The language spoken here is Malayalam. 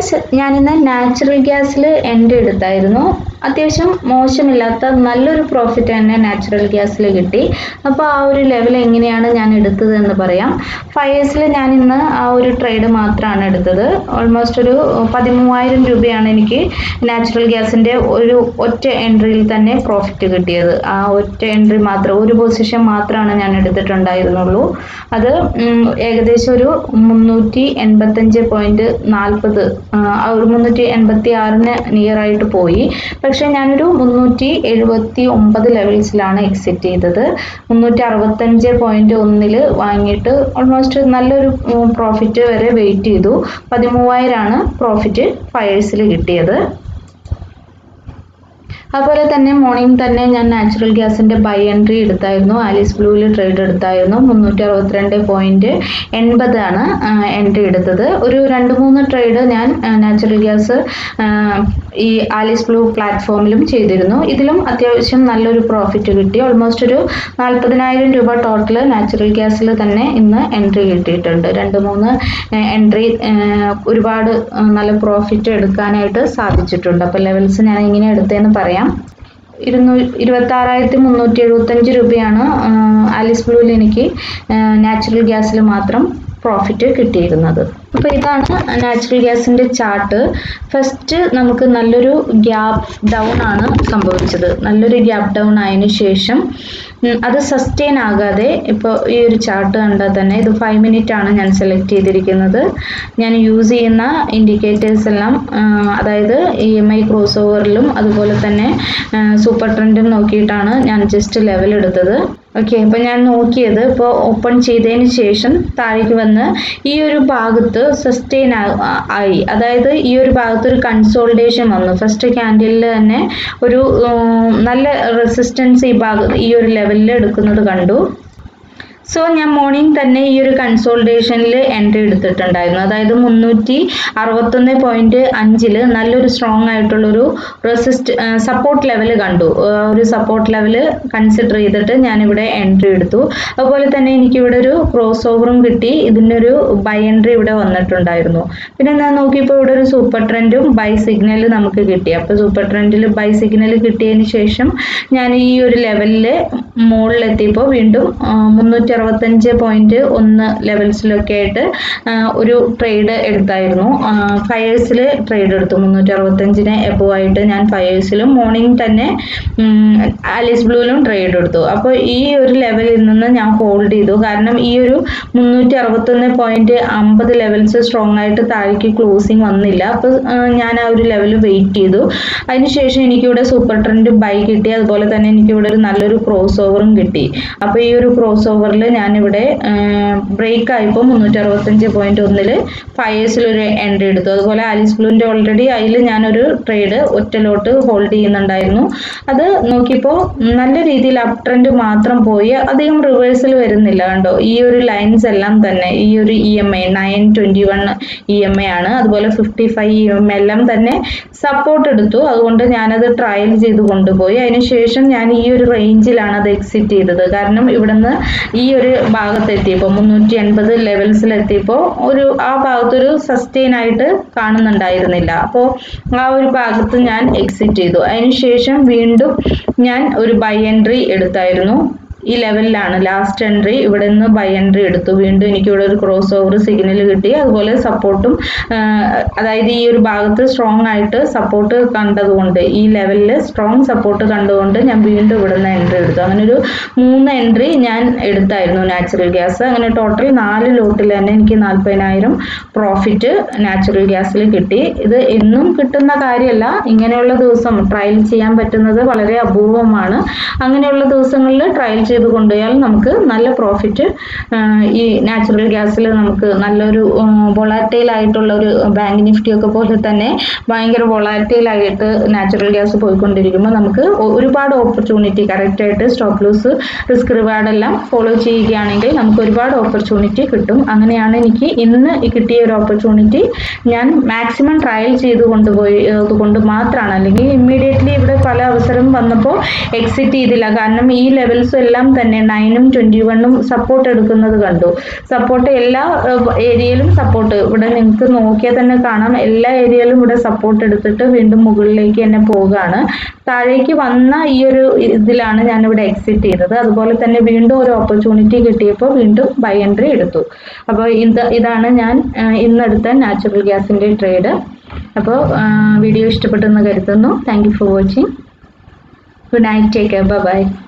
ഫ്രണ്ട്സ് ഞാനിന്ന് നാച്ചുറൽ ഗ്യാസിൽ എൻ്റെ എടുത്തായിരുന്നു അത്യാവശ്യം മോശമില്ലാത്ത നല്ലൊരു പ്രോഫിറ്റ് തന്നെ നാച്ചുറൽ ഗ്യാസിൽ കിട്ടി അപ്പോൾ ആ ഒരു ലെവൽ എങ്ങനെയാണ് ഞാൻ എടുത്തത് എന്ന് പറയാം ഫയേഴ്സിൽ ഞാൻ ഇന്ന് ആ ഒരു ട്രേഡ് മാത്രമാണ് എടുത്തത് ഓൾമോസ്റ്റ് ഒരു പതിമൂവായിരം രൂപയാണ് എനിക്ക് നാച്ചുറൽ ഗ്യാസിൻ്റെ ഒരു ഒറ്റ എൻട്രിയിൽ തന്നെ പ്രോഫിറ്റ് കിട്ടിയത് ആ ഒറ്റ എൻട്രി മാത്രം ഒരു പൊസിഷൻ മാത്രമാണ് ഞാൻ എടുത്തിട്ടുണ്ടായിരുന്നുള്ളൂ അത് ഉം, ഏകദേശം ഒരു മുന്നൂറ്റി എൺപത്തഞ്ച് പോയിന്റ് നാൽപ്പത് ഒരു മുന്നൂറ്റി എൺപത്തി ആറിന് നിയർ ആയിട്ട് പോയി പക്ഷെ ഞാനൊരു മുന്നൂറ്റി എഴുപത്തി ഒമ്പത് ലെവൽസിലാണ് എക്സിറ്റ് ചെയ്തത് മുന്നൂറ്റി അറുപത്തഞ്ച് പോയിന്റ് ഒന്നില് വാങ്ങിയിട്ട് ഓൾമോസ്റ്റ് നല്ലൊരു പ്രോഫിറ്റ് വരെ വെയിറ്റ് ചെയ്തു പതിമൂവായിരമാണ് പ്രോഫിറ്റ് ഫയേഴ്സിൽ കിട്ടിയത് അതുപോലെ തന്നെ മോർണിംഗ് തന്നെ ഞാൻ നാച്ചുറൽ ഗ്യാസിൻ്റെ ബൈ എൻട്രി എടുത്തായിരുന്നു ആലീസ് ബ്ലൂവിൽ ട്രേഡ് എടുത്തായിരുന്നു മുന്നൂറ്റി അറുപത്തിരണ്ട് പോയിൻറ്റ് എൺപതാണ് എൻട്രി എടുത്തത് ഒരു രണ്ട് മൂന്ന് ട്രേഡ് ഞാൻ നാച്ചുറൽ ഗ്യാസ് ഈ ആലീസ് ബ്ലൂ പ്ലാറ്റ്ഫോമിലും ചെയ്തിരുന്നു ഇതിലും അത്യാവശ്യം നല്ലൊരു പ്രോഫിറ്റ് കിട്ടി ഓൾമോസ്റ്റ് ഒരു നാൽപ്പതിനായിരം രൂപ ടോട്ടൽ നാച്ചുറൽ ഗ്യാസിൽ തന്നെ ഇന്ന് എൻട്രി കിട്ടിയിട്ടുണ്ട് രണ്ട് മൂന്ന് എൻട്രി ഒരുപാട് ആ, നല്ല പ്രോഫിറ്റ് എടുക്കാനായിട്ട് സാധിച്ചിട്ടുണ്ട് അപ്പോൾ ലെവൽസ് ഞാൻ എങ്ങനെ എടുത്തതെന്ന് പറയാം ഇരുന്നൂ ഇരുപത്തി ആറായിരത്തി മുന്നൂറ്റി എഴുപത്തഞ്ച് രൂപയാണ് ആ, ആലിസ് ബ്ലൂവിൽ എനിക്ക് നാച്ചുറൽ ഗ്യാസിൽ മാത്രം പ്രോഫിറ്റ് കിട്ടിയിരുന്നത് അപ്പോൾ ഇതാണ് നാച്ചുറൽ ഗ്യാസിൻ്റെ ചാർട്ട് ഫസ്റ്റ് നമുക്ക് നല്ലൊരു ഗ്യാപ്പ് ഡൗൺ ആണ് സംഭവിച്ചത് നല്ലൊരു ഗ്യാപ്പ് ഡൗൺ ആയതിനു ശേഷം ഉം, അത് സസ്റ്റെയിൻ ആകാതെ ഇപ്പോൾ ഈ ഒരു ചാർട്ട് കണ്ടാൽ തന്നെ ഇത് ഫൈവ് മിനിറ്റ് ആണ് ഞാൻ സെലക്ട് ചെയ്തിരിക്കുന്നത് ഞാൻ യൂസ് ചെയ്യുന്ന ഇൻഡിക്കേറ്റേഴ്സ് എല്ലാം ആ, അതായത് ഇ എം ഐ ക്രോസ് ഓവറിലും അതുപോലെ തന്നെ സൂപ്പർ ട്രെൻഡും നോക്കിയിട്ടാണ് ഞാൻ ജസ്റ്റ് ലെവൽ എടുത്തത് ഓക്കെ അപ്പോൾ ഞാൻ നോക്കിയത് ഇപ്പോൾ ഓപ്പൺ ചെയ്തതിന് ശേഷം താഴേക്ക് വന്ന് ഈ ഒരു ഭാഗത്ത് സസ്റ്റെയിൻ ആയി അതായത് ഈ ഒരു ഭാഗത്ത് ഒരു കൺസോൾട്ടേഷൻ വന്നു ഫസ്റ്റ് ക്യാൻഡിലിൽ തന്നെ ഒരു ഉം, നല്ല റെസിസ്റ്റൻസ് ഈ ഭാഗത്ത് ഈ ഒരു ലെവലിൽ എടുക്കുന്നത് കണ്ടു സോ ഞാൻ മോർണിംഗ് തന്നെ ഈ ഒരു കൺസോൾട്ടേഷനിൽ എൻട്രി എടുത്തിട്ടുണ്ടായിരുന്നു അതായത് മുന്നൂറ്റി അറുപത്തൊന്ന് പോയിന്റ് അഞ്ചില് നല്ലൊരു സ്ട്രോങ് ആയിട്ടുള്ളൊരു റെസിസ്റ്റ് സപ്പോർട്ട് ലെവൽ കണ്ടു ആ, ഒരു സപ്പോർട്ട് ലെവൽ കൺസിഡർ ചെയ്തിട്ട് ഞാനിവിടെ എൻട്രി എടുത്തു അതുപോലെ തന്നെ എനിക്കിവിടെ ഒരു ക്രോസ് ഓവറും കിട്ടി ഇതിൻ്റെ ഒരു ബൈ എൻട്രി ഇവിടെ വന്നിട്ടുണ്ടായിരുന്നു പിന്നെ ഞാൻ നോക്കിയപ്പോൾ ഇവിടെ ഒരു സൂപ്പർ ട്രെൻഡും ബൈ സിഗ്നൽ നമുക്ക് കിട്ടി അപ്പോൾ സൂപ്പർ ട്രെൻഡിൽ ബൈ സിഗ്നൽ കിട്ടിയതിന് ശേഷം ഞാൻ ഈ ഒരു ലെവലിൽ മുകളിലെത്തിയപ്പോൾ വീണ്ടും മുന്നൂറ്റി അറുപത്തഞ്ച് പോയിന്റ് ഒന്ന് ലെവൽസിലൊക്കെ ആയിട്ട് ആ, ഒരു ട്രേഡ് എടുത്തായിരുന്നു ഫയേഴ്സിൽ ട്രേഡ് എടുത്തു മുന്നൂറ്റി അറുപത്തഞ്ചിന് എബോ ആയിട്ട് ഞാൻ ഫയേഴ്സിലും മോർണിംഗ് തന്നെ ഉം, ആലിസ് ബ്ലൂവിലും ട്രേഡ് എടുത്തു അപ്പോൾ ഈ ഒരു ലെവലിൽ നിന്ന് ഞാൻ ഹോൾഡ് ചെയ്തു കാരണം ഈ ഒരു മുന്നൂറ്റി അറുപത്തൊന്ന് പോയിന്റ് അമ്പത് ലെവൽസ് സ്ട്രോങ് ആയിട്ട് താഴേക്ക് ക്ലോസിങ് വന്നില്ല അപ്പോൾ ഞാൻ ആ ഒരു ലെവൽ വെയിറ്റ് ചെയ്തു അതിനുശേഷം എനിക്കിവിടെ സൂപ്പർ ട്രെൻഡ് ബൈ കിട്ടി അതുപോലെ തന്നെ എനിക്കിവിടെ ഒരു നല്ലൊരു ക്രോസ് ഓവറും കിട്ടി അപ്പോൾ ഈ ഒരു ക്രോസ് ഓവറിൽ ഞാനിവിടെ ബ്രേക്ക് ആയപ്പോൾ മുന്നൂറ്റി അറുപത്തഞ്ച് പോയിന്റ് ഒന്നിൽ ഫയേഴ്സിൽ ഒരു എൻട്രി എടുത്തു അതുപോലെ ആലിസ് ബ്ലൂവിൻ്റെ ഓൾറെഡി അതിൽ ഞാനൊരു ട്രേഡ് ഒറ്റ ലോട്ട് ഹോൾഡ് ചെയ്യുന്നുണ്ടായിരുന്നു അത് നോക്കിയപ്പോൾ നല്ല രീതിയിൽ അപ് ട്രെൻഡ് മാത്രം പോയി അധികം റിവേഴ്സിൽ വരുന്നില്ല കണ്ടോ ഈ ഒരു ലൈൻസ് എല്ലാം തന്നെ ഈ ഒരു E M I nine twenty one E M I ആണ് അതുപോലെ fifty five E M I എല്ലാം തന്നെ സപ്പോർട്ട് എടുത്തു അതുകൊണ്ട് ഞാനത് ട്രയൽ ചെയ്ത് കൊണ്ടുപോയി അതിനുശേഷം ഞാൻ ഈ ഒരു റേഞ്ചിലാണ് അത് എക്സിറ്റ് ചെയ്തത് കാരണം ഇവിടുന്ന് ഈ ഒരു ഭാഗത്ത് എത്തിയപ്പോൾ മുന്നൂറ്റി എൺപത് ലെവൽസിൽ എത്തിയപ്പോൾ ഒരു ആ ഭാഗത്തൊരു സസ്റ്റെയിൻ ആയിട്ട് കാണുന്നുണ്ടായിരുന്നില്ല അപ്പോൾ ആ ഒരു ഭാഗത്ത് ഞാൻ എക്സിറ്റ് ചെയ്തു അതിനുശേഷം വീണ്ടും ഞാൻ ഒരു ബൈ എൻട്രി എടുത്തായിരുന്നു ഈ ലെവലിലാണ് ലാസ്റ്റ് എൻട്രി ഇവിടെ നിന്ന് ബൈ എൻട്രി എടുത്തു വീണ്ടും എനിക്ക് ഇവിടെ ഒരു ക്രോസ് ഓവർ സിഗ്നൽ കിട്ടി അതുപോലെ സപ്പോർട്ടും അതായത് ഈ ഒരു ഭാഗത്ത് സ്ട്രോങ് ആയിട്ട് സപ്പോർട്ട് കണ്ടതുകൊണ്ട് ഈ ലെവലിൽ സ്ട്രോങ് സപ്പോർട്ട് കണ്ടുകൊണ്ട് ഞാൻ വീണ്ടും ഇവിടെ നിന്ന് എൻട്രി എടുത്തു അങ്ങനെ ഒരു മൂന്ന് എൻട്രി ഞാൻ എടുത്തായിരുന്നു നാച്ചുറൽ ഗ്യാസ് അങ്ങനെ ടോട്ടൽ നാല് ലോട്ടിൽ തന്നെ എനിക്ക് നാൽപ്പതിനായിരം പ്രോഫിറ്റ് നാച്ചുറൽ ഗ്യാസിൽ കിട്ടി ഇത് എന്നും കിട്ടുന്ന കാര്യമല്ല ഇങ്ങനെയുള്ള ദിവസം ട്രയൽ ചെയ്യാൻ പറ്റുന്നത് വളരെ അപൂർവമാണ് അങ്ങനെയുള്ള ദിവസങ്ങളിൽ ട്രയൽ ചെയ്ത് കൊണ്ടുപോയാൽ നമുക്ക് നല്ല പ്രോഫിറ്റ് ഈ നാച്ചുറൽ ഗ്യാസിൽ നമുക്ക് നല്ലൊരു വൊളാറ്റൈൽ ആയിട്ടുള്ള ഒരു ബാങ്ക് നിഫ്റ്റി ഒക്കെ പോലെ തന്നെ ഭയങ്കര വൊളാറ്റൈൽ ആയിട്ട് നാച്ചുറൽ ഗ്യാസ് പോയിക്കൊണ്ടിരിക്കുമ്പോൾ നമുക്ക് ഒ- ഒരുപാട് ഓപ്പർച്യൂണിറ്റി കറക്റ്റായിട്ട് സ്റ്റോപ്പ് ലൂസ് റിസ്ക് റിവാർഡ് എല്ലാം ഫോളോ ചെയ്യുകയാണെങ്കിൽ നമുക്ക് ഒരുപാട് ഓപ്പർച്യൂണിറ്റി കിട്ടും അങ്ങനെയാണ് എനിക്ക് ഇന്ന് ഈ കിട്ടിയ ഒരു ഓപ്പർച്യൂണിറ്റി ഞാൻ മാക്സിമം ട്രയൽ ചെയ്ത് കൊണ്ടുപോയി കൊണ്ട് മാത്രമാണ് അല്ലെങ്കിൽ ഇമ്മീഡിയറ്റ്ലി ഇവിടെ പല അവസരം വന്നപ്പോൾ എക്സിറ്റ് ചെയ്തില്ല കാരണം ഈ ലെവൽസ് എല്ലാം എല്ലാം തന്നെ നയനും ട്വൻറ്റി വണ്ണും സപ്പോർട്ട് എടുക്കുന്നത് കണ്ടു സപ്പോർട്ട് എല്ലാ ഏരിയയിലും സപ്പോർട്ട് ഇവിടെ നിങ്ങൾക്ക് നോക്കിയാൽ തന്നെ കാണാം എല്ലാ ഏരിയയിലും ഇവിടെ സപ്പോർട്ട് എടുത്തിട്ട് വീണ്ടും മുകളിലേക്ക് തന്നെ പോവുകയാണ് താഴേക്ക് വന്ന ഈ ഒരു ഇതിലാണ് ഞാനിവിടെ എക്സിറ്റ് ചെയ്തത് അതുപോലെ തന്നെ വീണ്ടും ഒരു ഓപ്പർച്യൂണിറ്റി കിട്ടിയപ്പോൾ വീണ്ടും ബൈ എൻട്രി എടുത്തു അപ്പോൾ ഇത് ഇതാണ് ഞാൻ ആ, ഇന്നെടുത്ത നാച്ചുറൽ ഗ്യാസിൻ്റെ ട്രേഡ് അപ്പോൾ വീഡിയോ ഇഷ്ടപ്പെട്ടെന്ന് കരുതുന്നു thank you for watching good night take care by